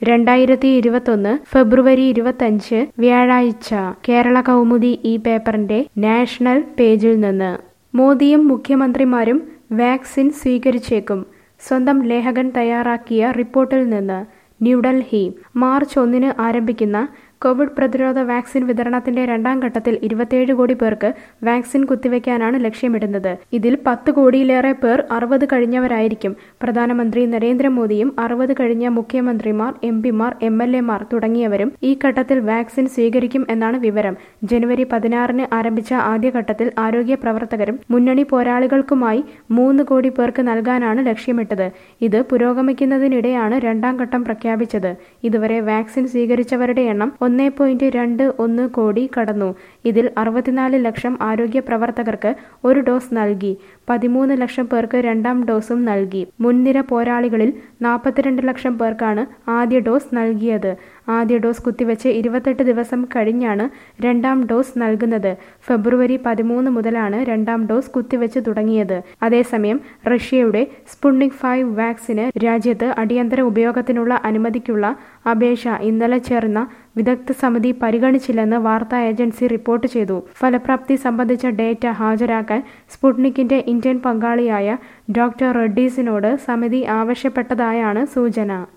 രണ്ടായിരത്തി ഇരുപത്തൊന്ന് ഫെബ്രുവരി ഇരുപത്തഞ്ച് വ്യാഴാഴ്ച കേരള കൗമുദി ഈ പേപ്പറിന്റെ നാഷണൽ പേജിൽ നിന്ന് മോദിയും മുഖ്യമന്ത്രിമാരും വാക്സിൻ സ്വീകരിച്ചേക്കും സ്വന്തം ലേഖകൻ തയ്യാറാക്കിയ റിപ്പോർട്ടിൽ നിന്ന് ന്യൂഡൽഹി മാർച്ച് ഒന്നിന് ആരംഭിക്കുന്ന കോവിഡ് പ്രതിരോധ വാക്സിൻ വിതരണത്തിന്റെ രണ്ടാം ഘട്ടത്തിൽ ഇരുപത്തിയേഴ് കോടി പേർക്ക് വാക്സിൻ കുത്തിവെക്കാനാണ് ലക്ഷ്യമിടുന്നത് ഇതിൽ പത്ത് കോടിയിലേറെ പേർ അറുപത് കഴിഞ്ഞവരായിരിക്കും പ്രധാനമന്ത്രി നരേന്ദ്രമോദിയും അറുപത് കഴിഞ്ഞ മുഖ്യമന്ത്രിമാർ എം പിമാർ എം എൽ എമാർ തുടങ്ങിയവരും ഈ ഘട്ടത്തിൽ വാക്സിൻ സ്വീകരിക്കും എന്നാണ് വിവരം ജനുവരി പതിനാറിന് ആരംഭിച്ച ആദ്യഘട്ടത്തിൽ ആരോഗ്യ പ്രവർത്തകരും മുന്നണി പോരാളികൾക്കുമായി മൂന്ന് കോടി പേർക്ക് നൽകാനാണ് ലക്ഷ്യമിട്ടത് ഇത് പുരോഗമിക്കുന്നതിനിടെയാണ് രണ്ടാം ഘട്ടം പ്രഖ്യാപിച്ചത് ഇതുവരെ വാക്സിൻ സ്വീകരിച്ചവരുടെ എണ്ണം ഒന്നേ പോയിന്റ് രണ്ട് ഒന്ന് കോടി കടന്നു ഇതിൽ അറുപത്തിനാല് ലക്ഷം ആരോഗ്യ പ്രവർത്തകർക്ക് ഒരു ഡോസ് നൽകി പതിമൂന്ന് ലക്ഷം പേർക്ക് രണ്ടാം ഡോസും നൽകി മുൻനിര പോരാളികളിൽ നാൽപ്പത്തിരണ്ട് ലക്ഷം പേർക്കാണ് ആദ്യ ഡോസ് നൽകിയത് ആദ്യ ഡോസ് കുത്തിവെച്ച് ഇരുപത്തെട്ട് ദിവസം കഴിഞ്ഞാണ് രണ്ടാം ഡോസ് നൽകുന്നത് ഫെബ്രുവരി പതിമൂന്ന് മുതലാണ് രണ്ടാം ഡോസ് കുത്തിവെച്ച് തുടങ്ങിയത് അതേസമയം റഷ്യയുടെ സ്പുട്നിക് ഫൈവ് വാക്സിന് രാജ്യത്ത് അടിയന്തര ഉപയോഗത്തിനുള്ള അനുമതിക്കുള്ള അപേക്ഷ ഇന്നലെ ചേർന്ന വിദഗ്ധ സമിതി പരിഗണിച്ചില്ലെന്ന് വാർത്താ ഏജൻസി റിപ്പോർട്ട് ചെയ്തു ഫലപ്രാപ്തി സംബന്ധിച്ച ഡേറ്റ ഹാജരാക്കാൻ സ്പുട്നിക്കിന്റെ ഇന്ത്യൻ പങ്കാളിയായ ഡോക്ടർ റെഡ്ഡീസിനോട് സമിതി ആവശ്യപ്പെട്ടതായാണ് സൂചന